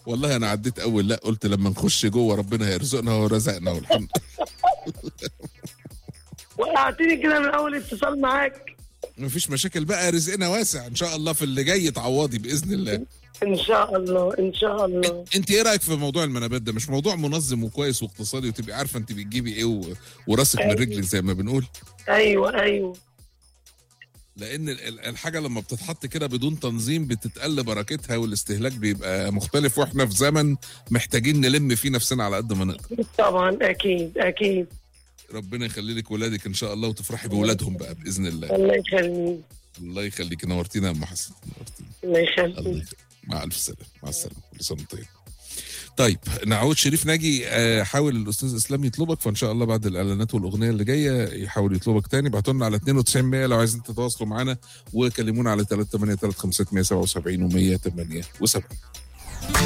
والله انا عديت اول لا قلت لما نخش جوه ربنا هيرزقنا ورزقنا والحمد وقعتني كده من اول اتصال معاك مفيش مشاكل بقى رزقنا واسع ان شاء الله في اللي جاي تعوضي باذن الله ان شاء الله ان شاء الله انت ايه رايك في موضوع المنابات ده مش موضوع منظم وكويس واقتصادي وتبقي عارفه انت بتجيبي ايه و... وراسك من رجلك زي ما بنقول ايوه ايوه لان ال- ال- الحاجه لما بتتحط كده بدون تنظيم بتتقل بركتها والاستهلاك بيبقى مختلف واحنا في زمن محتاجين نلم فيه نفسنا على قد ما نقدر طبعا اكيد اكيد ربنا يخلي لك ولادك ان شاء الله وتفرحي بولادهم بقى باذن الله الله يخليك الله يخليك نورتينا يا ام حسن نورتينا الله الله يخليك يخليك مع الف سلامه مع السلامه كل سنه وانت طيب طيب نعود شريف ناجي آه، حاول الاستاذ اسلام يطلبك فان شاء الله بعد الاعلانات والاغنيه اللي جايه يحاول يطلبك تاني ابعتوا لنا على 92 100 لو عايزين تتواصلوا معانا وكلمونا على 383 577 و 178